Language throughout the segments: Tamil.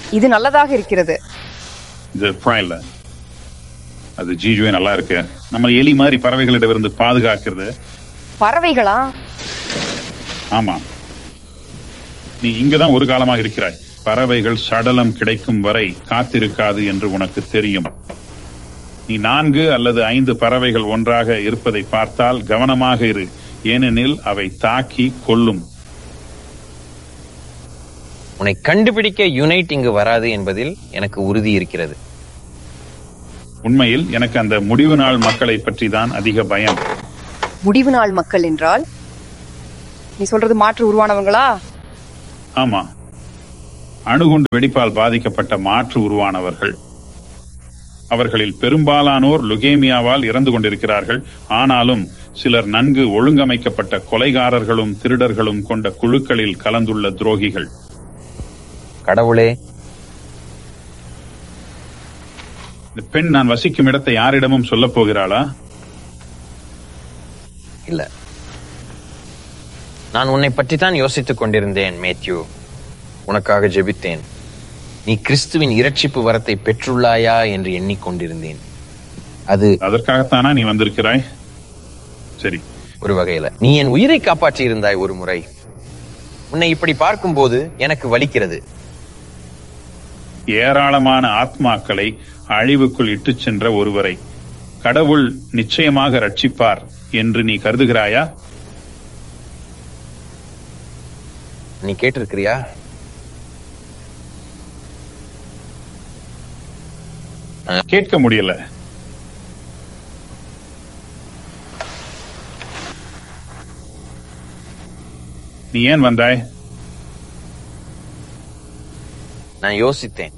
இது நல்லதாக இருக்கிறது இது இல்ல அது ஜீஜுவே நல்லா இருக்கு நம்ம எலி மாதிரி பறவைகளிடமிருந்து பாதுகாக்கிறது பறவைகளா ஆமா நீ இங்கதான் ஒரு காலமாக இருக்கிறாய் பறவைகள் சடலம் கிடைக்கும் வரை காத்திருக்காது என்று உனக்கு தெரியும் நீ நான்கு அல்லது ஐந்து பறவைகள் ஒன்றாக இருப்பதை பார்த்தால் கவனமாக இரு ஏனெனில் அவை தாக்கி கொல்லும் உன்னை கண்டுபிடிக்க யுனைட் இங்கு வராது என்பதில் எனக்கு உறுதி இருக்கிறது உண்மையில் எனக்கு அந்த முடிவு நாள் மக்களை பற்றி தான் அதிக பயம் முடிவு நாள் மக்கள் என்றால் நீ சொல்றது மாற்று உருவானவங்களா ஆமா அணுகுண்டு வெடிப்பால் பாதிக்கப்பட்ட மாற்று உருவானவர்கள் அவர்களில் பெரும்பாலானோர் லுகேமியாவால் இறந்து கொண்டிருக்கிறார்கள் ஆனாலும் சிலர் நன்கு ஒழுங்கமைக்கப்பட்ட கொலைகாரர்களும் திருடர்களும் கொண்ட குழுக்களில் கலந்துள்ள துரோகிகள் கடவுளே இந்த பெண் நான் வசிக்கும் இடத்தை யாரிடமும் சொல்லப் போகிறாளா இல்ல நான் உன்னை பற்றி தான் யோசித்துக் கொண்டிருந்தேன் மேத்யூ உனக்காக ஜெபித்தேன் நீ கிறிஸ்துவின் இரட்சிப்பு வரத்தை பெற்றுள்ளாயா என்று எண்ணிக்கொண்டிருந்தேன் அது அதற்காகத்தானா நீ வந்திருக்கிறாய் சரி ஒரு வகையில நீ என் உயிரை காப்பாற்றி இருந்தாய் ஒரு முறை உன்னை இப்படி பார்க்கும்போது எனக்கு வலிக்கிறது ஏராளமான ஆத்மாக்களை அழிவுக்குள் இட்டுச் சென்ற ஒருவரை கடவுள் நிச்சயமாக ரட்சிப்பார் என்று நீ கருதுகிறாயா நீ கேட்டிருக்கிறியா கேட்க முடியல நீ ஏன் வந்தாய் நான் யோசித்தேன்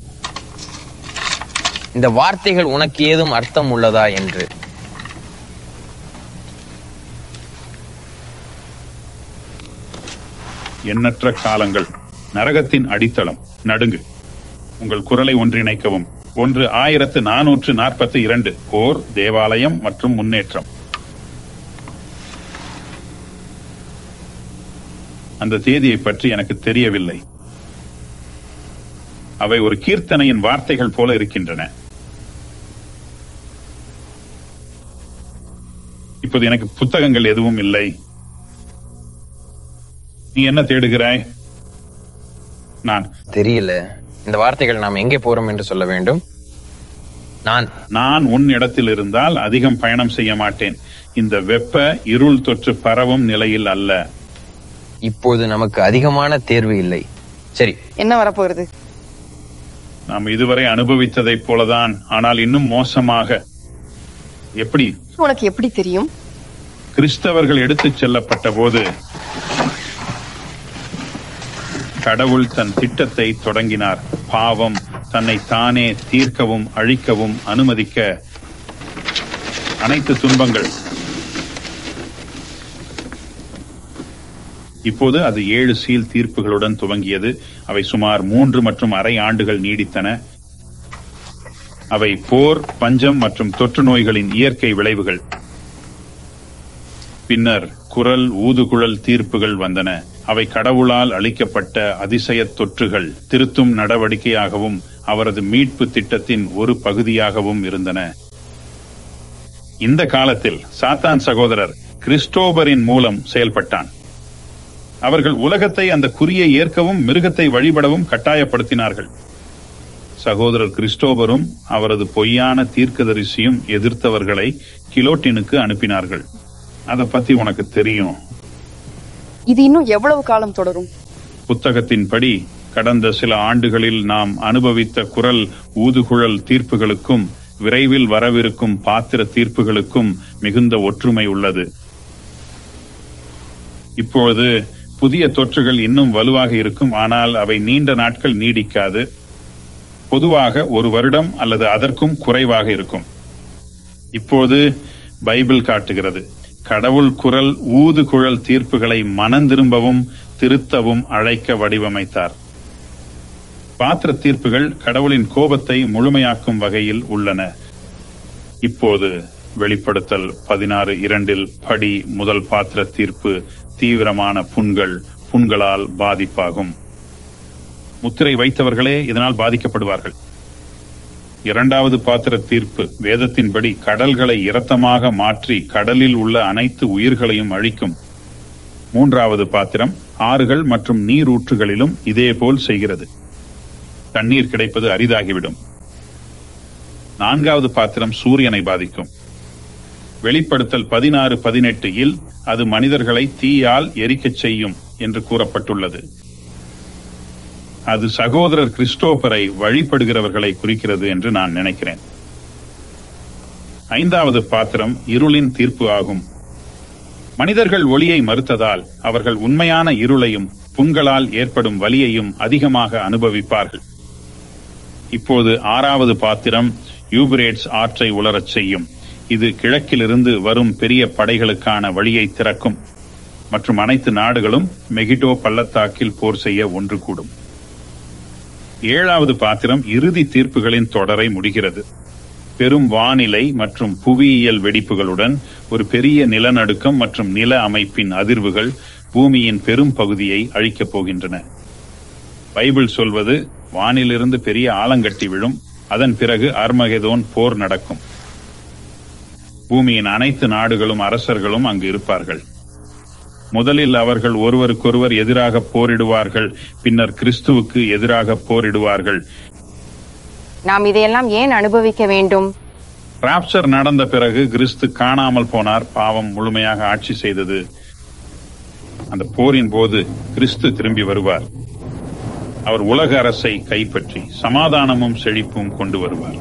இந்த வார்த்தைகள் உனக்கு ஏதும் அர்த்தம் உள்ளதா என்று எண்ணற்ற காலங்கள் நரகத்தின் அடித்தளம் நடுங்கு உங்கள் குரலை ஒன்றிணைக்கவும் ஒன்று ஆயிரத்து நானூற்று நாற்பத்தி இரண்டு போர் தேவாலயம் மற்றும் முன்னேற்றம் அந்த தேதியை பற்றி எனக்கு தெரியவில்லை அவை ஒரு கீர்த்தனையின் வார்த்தைகள் போல இருக்கின்றன இப்போது எனக்கு புத்தகங்கள் எதுவும் இல்லை நீ என்ன தேடுகிறாய் நான் தெரியல இந்த வார்த்தைகள் நாம் எங்கே போறோம் என்று சொல்ல வேண்டும் நான் நான் உன் இடத்தில் இருந்தால் அதிகம் பயணம் செய்ய மாட்டேன் இந்த வெப்ப இருள் தொற்று பரவும் நிலையில் அல்ல இப்போது நமக்கு அதிகமான தேர்வு இல்லை சரி என்ன வரப்போகிறது நாம் இதுவரை அனுபவித்ததைப் போலதான் ஆனால் இன்னும் மோசமாக எப்படி உனக்கு எப்படி தெரியும் கிறிஸ்தவர்கள் எடுத்துச் செல்லப்பட்ட போது கடவுள் தன் திட்டத்தை தொடங்கினார் பாவம் தன்னை தானே தீர்க்கவும் அழிக்கவும் அனுமதிக்க அனைத்து துன்பங்கள் இப்போது அது ஏழு சீல் தீர்ப்புகளுடன் துவங்கியது அவை சுமார் மூன்று மற்றும் அரை ஆண்டுகள் நீடித்தன அவை போர் பஞ்சம் மற்றும் தொற்று நோய்களின் இயற்கை விளைவுகள் பின்னர் குரல் ஊதுகுழல் தீர்ப்புகள் வந்தன அவை கடவுளால் அளிக்கப்பட்ட அதிசய தொற்றுகள் திருத்தும் நடவடிக்கையாகவும் அவரது மீட்பு திட்டத்தின் ஒரு பகுதியாகவும் இருந்தன இந்த காலத்தில் சாத்தான் சகோதரர் கிறிஸ்டோபரின் மூலம் செயல்பட்டான் அவர்கள் உலகத்தை அந்த குறியை ஏற்கவும் மிருகத்தை வழிபடவும் கட்டாயப்படுத்தினார்கள் சகோதரர் கிறிஸ்டோபரும் அவரது பொய்யான தீர்க்கதரிசியும் எதிர்த்தவர்களை கிலோட்டினுக்கு அனுப்பினார்கள் அதை பத்தி உனக்கு தெரியும் இது இன்னும் எவ்வளவு காலம் தொடரும் புத்தகத்தின்படி கடந்த சில ஆண்டுகளில் நாம் அனுபவித்த குரல் ஊதுகுழல் தீர்ப்புகளுக்கும் விரைவில் வரவிருக்கும் பாத்திர தீர்ப்புகளுக்கும் மிகுந்த ஒற்றுமை உள்ளது இப்பொழுது புதிய தொற்றுகள் இன்னும் வலுவாக இருக்கும் ஆனால் அவை நீண்ட நாட்கள் நீடிக்காது பொதுவாக ஒரு வருடம் அல்லது அதற்கும் குறைவாக இருக்கும் இப்போது பைபிள் காட்டுகிறது கடவுள் குரல் ஊதுகுழல் தீர்ப்புகளை மனந்திரும்பவும் திருத்தவும் அழைக்க வடிவமைத்தார் பாத்திர தீர்ப்புகள் கடவுளின் கோபத்தை முழுமையாக்கும் வகையில் உள்ளன இப்போது வெளிப்படுத்தல் பதினாறு இரண்டில் படி முதல் பாத்திர தீர்ப்பு தீவிரமான புண்கள் புண்களால் பாதிப்பாகும் முத்திரை வைத்தவர்களே இதனால் பாதிக்கப்படுவார்கள் இரண்டாவது பாத்திர தீர்ப்பு வேதத்தின்படி கடல்களை இரத்தமாக மாற்றி கடலில் உள்ள அனைத்து உயிர்களையும் அழிக்கும் மூன்றாவது பாத்திரம் ஆறுகள் மற்றும் நீரூற்றுகளிலும் இதேபோல் செய்கிறது தண்ணீர் கிடைப்பது அரிதாகிவிடும் நான்காவது பாத்திரம் சூரியனை பாதிக்கும் வெளிப்படுத்தல் பதினாறு பதினெட்டு இல் அது மனிதர்களை தீயால் எரிக்கச் செய்யும் என்று கூறப்பட்டுள்ளது அது சகோதரர் கிறிஸ்டோபரை வழிபடுகிறவர்களை குறிக்கிறது என்று நான் நினைக்கிறேன் ஐந்தாவது பாத்திரம் இருளின் தீர்ப்பு ஆகும் மனிதர்கள் ஒளியை மறுத்ததால் அவர்கள் உண்மையான இருளையும் புண்களால் ஏற்படும் வலியையும் அதிகமாக அனுபவிப்பார்கள் இப்போது ஆறாவது பாத்திரம் யூபிரேட்ஸ் ஆற்றை உலரச் செய்யும் இது கிழக்கிலிருந்து வரும் பெரிய படைகளுக்கான வழியை திறக்கும் மற்றும் அனைத்து நாடுகளும் மெகிடோ பள்ளத்தாக்கில் போர் செய்ய ஒன்று கூடும் ஏழாவது பாத்திரம் இறுதி தீர்ப்புகளின் தொடரை முடிகிறது பெரும் வானிலை மற்றும் புவியியல் வெடிப்புகளுடன் ஒரு பெரிய நிலநடுக்கம் மற்றும் நில அமைப்பின் அதிர்வுகள் பூமியின் பெரும் பகுதியை அழிக்கப் போகின்றன பைபிள் சொல்வது வானிலிருந்து பெரிய ஆலங்கட்டி விழும் அதன் பிறகு அர்மகெதோன் போர் நடக்கும் பூமியின் அனைத்து நாடுகளும் அரசர்களும் அங்கு இருப்பார்கள் முதலில் அவர்கள் ஒருவருக்கொருவர் எதிராக போரிடுவார்கள் பின்னர் கிறிஸ்துவுக்கு எதிராக போரிடுவார்கள் நாம் இதையெல்லாம் ஏன் அனுபவிக்க வேண்டும் ராப்சர் நடந்த பிறகு கிறிஸ்து காணாமல் போனார் பாவம் முழுமையாக ஆட்சி செய்தது அந்த போரின் போது கிறிஸ்து திரும்பி வருவார் அவர் உலக அரசை கைப்பற்றி சமாதானமும் செழிப்பும் கொண்டு வருவார்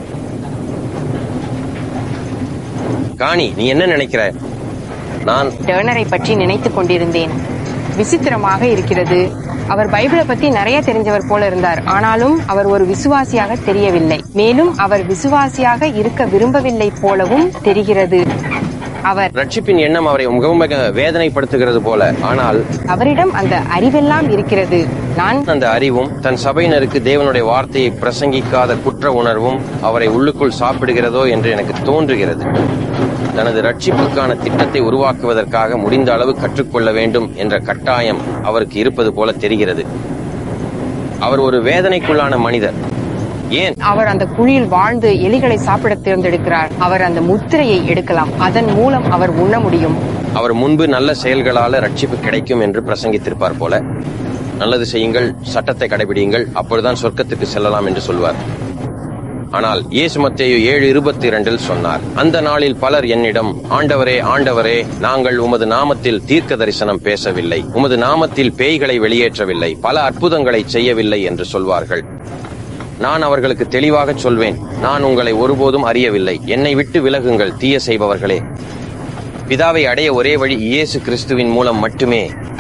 காணி நீ என்ன நினைக்கிற நான் டேர்னரை பற்றி நினைத்துக் கொண்டிருந்தேன் விசித்திரமாக இருக்கிறது அவர் பைபிளை பத்தி நிறைய தெரிஞ்சவர் போல இருந்தார் ஆனாலும் அவர் ஒரு விசுவாசியாக தெரியவில்லை மேலும் அவர் விசுவாசியாக இருக்க விரும்பவில்லை போலவும் தெரிகிறது அவர் ரட்சிப்பின் எண்ணம் அவரை மிகவும் மிக வேதனைப்படுத்துகிறது போல ஆனால் அவரிடம் அந்த அறிவெல்லாம் இருக்கிறது நான் அந்த அறிவும் தன் சபையினருக்கு தேவனுடைய வார்த்தையை பிரசங்கிக்காத குற்ற உணர்வும் அவரை உள்ளுக்குள் சாப்பிடுகிறதோ என்று எனக்கு தோன்றுகிறது தனது ரட்சிப்புக்கான திட்டத்தை உருவாக்குவதற்காக முடிந்த அளவு கற்றுக்கொள்ள வேண்டும் என்ற கட்டாயம் அவருக்கு இருப்பது போல தெரிகிறது அவர் ஒரு வேதனைக்குள்ளான மனிதர் ஏன் அவர் அந்த குழியில் வாழ்ந்து எலிகளை சாப்பிட தேர்ந்தெடுக்கிறார் அவர் அந்த முத்திரையை எடுக்கலாம் அதன் மூலம் அவர் உண்ண முடியும் அவர் முன்பு நல்ல செயல்களால ரட்சிப்பு கிடைக்கும் என்று பிரசங்கித்திருப்பார் போல நல்லது செய்யுங்கள் சட்டத்தை கடைபிடியுங்கள் அப்பொழுதுதான் சொர்க்கத்துக்கு செல்லலாம் என்று சொல்வார் ஆனால் இயேசு மத்தேயு ஏழு இருபத்தி இரண்டில் சொன்னார் அந்த நாளில் பலர் என்னிடம் ஆண்டவரே ஆண்டவரே நாங்கள் உமது நாமத்தில் தீர்க்க தரிசனம் பேசவில்லை உமது நாமத்தில் பேய்களை வெளியேற்றவில்லை பல அற்புதங்களை செய்யவில்லை என்று சொல்வார்கள் நான் அவர்களுக்கு தெளிவாக சொல்வேன் நான் உங்களை ஒருபோதும் அறியவில்லை என்னை விட்டு விலகுங்கள் தீய செய்பவர்களே பிதாவை அடைய ஒரே வழி இயேசு கிறிஸ்துவின் மூலம் மட்டுமே